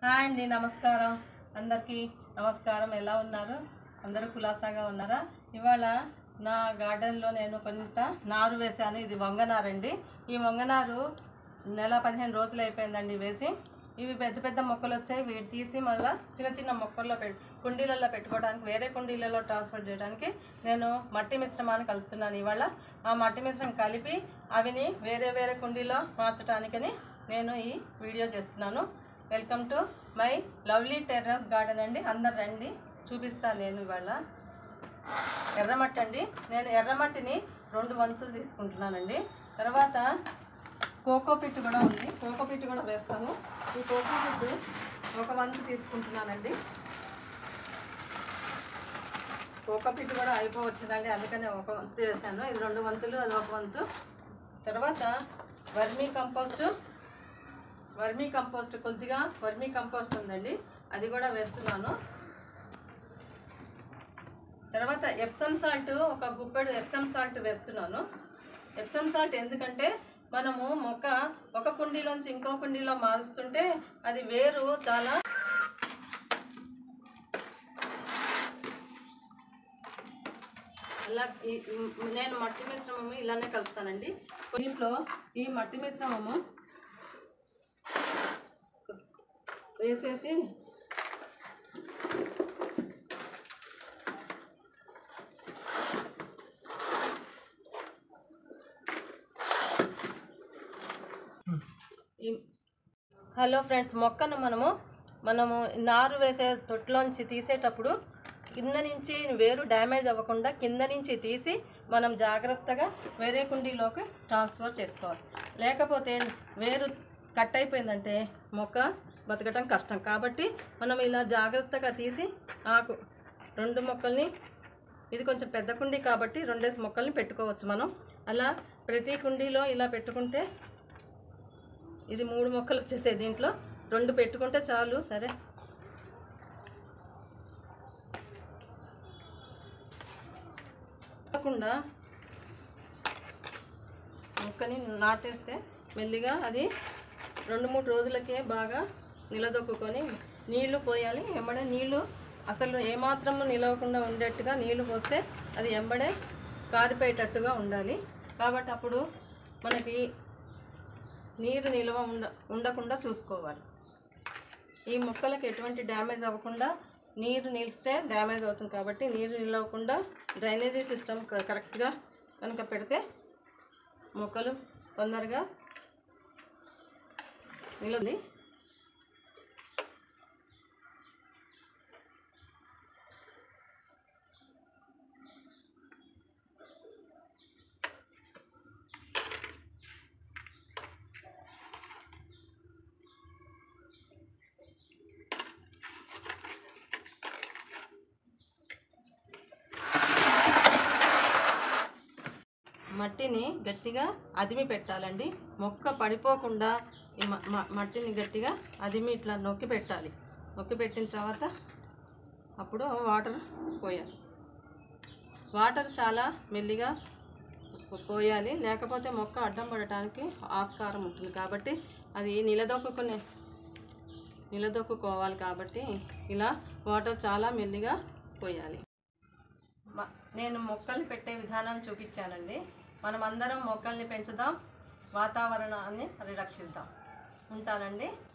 hi అండి నమస్కారం అందరికీ నమస్కారం ఎలా ఉన్నారు అందరూ కులాసాగా ఉన్నారా ఇవాళ నా గార్డెన్లో నేను కొంత నారు వేశాను ఇది వంగనారండి ఈ వంగనారు నెల పదిహేను రోజులు అయిపోయిందండి వేసి ఇవి పెద్ద పెద్ద మొక్కలు వచ్చాయి వీటి తీసి మళ్ళీ చిన్న చిన్న మొక్కల్లో పెట్ కుండీలలో పెట్టుకోవడానికి వేరే కుండీలలో ట్రాన్స్ఫర్ చేయడానికి నేను మట్టి మిశ్రమాన్ని కలుపుతున్నాను ఇవాళ ఆ మట్టి మిశ్రమం కలిపి అవిని వేరే వేరే కుండీలో మార్చడానికని నేను ఈ వీడియో చేస్తున్నాను welcome to my lovely terrace garden అండి అందరు రండి చూపిస్తాను నేను ఇవాళ ఎర్రమట్టి అండి నేను ఎర్రమట్టిని రెండు వంతులు తీసుకుంటున్నానండి తర్వాత కోకో పిట్ కూడా ఉంది కోకో పిట్ కూడా వేస్తాను ఈ కోకో పిట్ ఒక వంతు తీసుకుంటున్నానండి కోకో పిట్ కూడా అయిపోవచ్చిందండి అందుకనే ఒక వంతు వేసాను ఇది రెండు వంతులు అది ఒక వంతు తర్వాత వర్మీ కంపోస్ట్ వర్మీ కంపోస్ట్ కొద్దిగా వర్మీ కంపోస్ట్ ఉందండి అది కూడా వేస్తున్నాను తర్వాత ఎప్సమ్ సాల్ట్ ఒక గుప్పెడు ఎప్సమ్ సాల్ట్ వేస్తున్నాను ఎప్సమ్ సాల్ట్ ఎందుకంటే మనము మొక్క ఒక కుండీలోంచి ఇంకో కుండీలో మారుస్తుంటే అది వేరు చాలా అలా ఈ- ఈ- నేను మట్టి మిశ్రమము ఇలానే కలుపుతానండి దీంట్లో ఈ మట్టి మిశ్రమము వేసేసి ఈ- హలో ఫ్రెండ్స్ మొక్కను మనము మనము నారు వేసే తొట్టులోంచి తీసేటప్పుడు కింద నుంచి వేరు డ్యామేజ్ అవ్వకుండా కింద నుంచి తీసి మనం జాగ్రత్తగా వేరే కుండీలోకి ట్రాన్స్ఫర్ చేసుకోవాలి లేకపోతే వేరు కట్ అయిపోయిందంటే మొక్క బతకటం కష్టం కాబట్టి మనం ఇలా జాగ్రత్తగా తీసి ఆకు రెండు మొక్కల్ని ఇది కొంచెం పెద్ద కుండీ కాబట్టి రెండేసి మొక్కల్ని పెట్టుకోవచ్చు మనం అలా ప్రతి కుండీలో ఇలా పెట్టుకుంటే ఇది మూడు మొక్కలు వచ్చేసాయి దీంట్లో రెండు పెట్టుకుంటే చాలు సరే కాకుండా మొక్కని నాటేస్తే మెల్లిగా అది రెండు మూడు రోజులకే బాగా నిలదొక్కుని నీళ్లు పోయాలి ఎంబడే నీళ్లు అసలు ఏమాత్రం నిలవకుండా ఉండేట్టుగా నీళ్లు పోస్తే అది ఎంబడే కారిపోయేటట్టుగా ఉండాలి కాబట్టి అప్పుడు మనకి నీరు నిల్వ ఉండ ఉండకుండా చూసుకోవాలి ఈ మొక్కలకు ఎటువంటి డ్యామేజ్ అవ్వకుండా నీరు నిలిస్తే డ్యామేజ్ అవుతుంది కాబట్టి నీరు నిలవకుండా డ్రైనేజీ సిస్టమ్ కరెక్ట్గా కనుక పెడితే మొక్కలు తొందరగా నిలది మట్టిని గట్టిగా అదిమి పెట్టాలండి మొక్క పడిపోకుండా ఈ మ- మ- మట్టిని గట్టిగా అదిమి ఇట్లా నొక్కి పెట్టాలి నొక్కి పెట్టిన తర్వాత అప్పుడు వాటర్ పోయాలి వాటర్ చాలా మెల్లిగా పో- పోయాలి లేకపోతే మొక్క అడ్డం పడటానికి ఆస్కారం ఉంటుంది కాబట్టి అది నిలదొక్కునే నిలదొక్కుకోవాలి కాబట్టి ఇలా వాటర్ చాలా మెల్లిగా పోయాలి మ- నేను మొక్కల్ని పెట్టే విధానాన్ని చూపించానండి మనం అందరం మొక్కల్ని పెంచుదాం వాతావరణాన్ని పరిరక్షిద్దాం ఉంటానండి